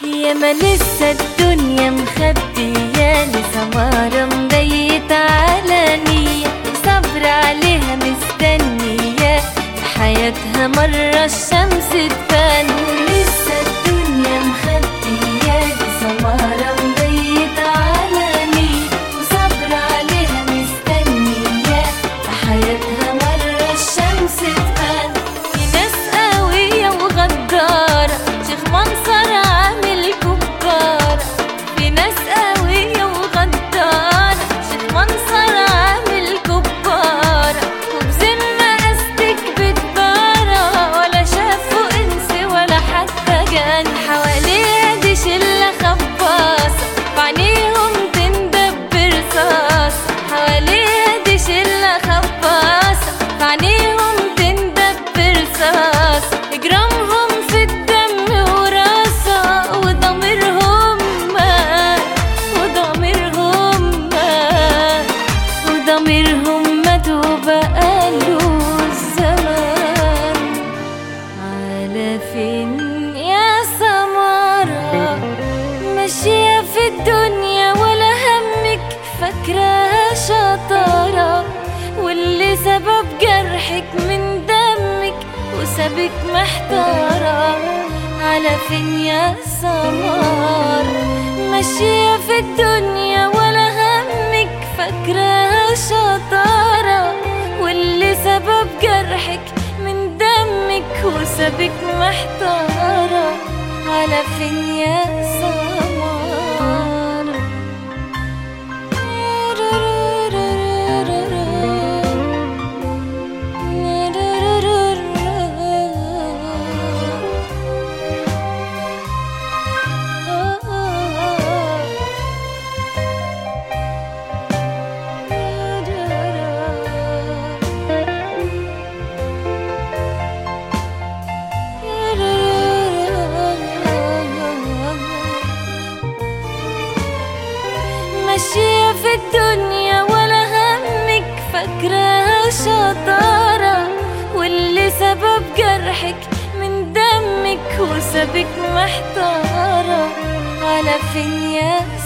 يا ما لسه الدنيا مخبية سمارة مبيت على نية صبر عليها مستنية في حياتها مرة الشمس تبان لسه الدنيا مخبية سمارة مبيت على نية وصبر عليها مستنية في حياتها مرة الشمس تبان في ناس قوية وغدارة شيخ منصر عامل كبارة في ناس قوية وغدارة شيخ منصر عامل كبارة وبذمة قصدك بتبارة ولا شافوا انس ولا حتى جان حواليها دي شلة خباصة وعينيهم تندب رصاص حواليها دي شلة خباصة وعينيهم تندب رصاص اجرامهم في الدم وراسة وضميرهم مات وضميرهم مات وضميرهم مات وبقاله الزمان على فين يا سمارة ماشية في الدنيا ولا همك فاكراها شطارة واللي سبب جرحك من دمك وسابك محتارة على فين يا سمارة ماشية في الدنيا ولا همك فاكراها شطارة واللي سبب جرحك من دمك وسابك محتارة على فين يا سمارة ماشية في الدنيا ولا همك فاكراها شطارة واللي سبب جرحك من دمك وسابك محتارة على فين يا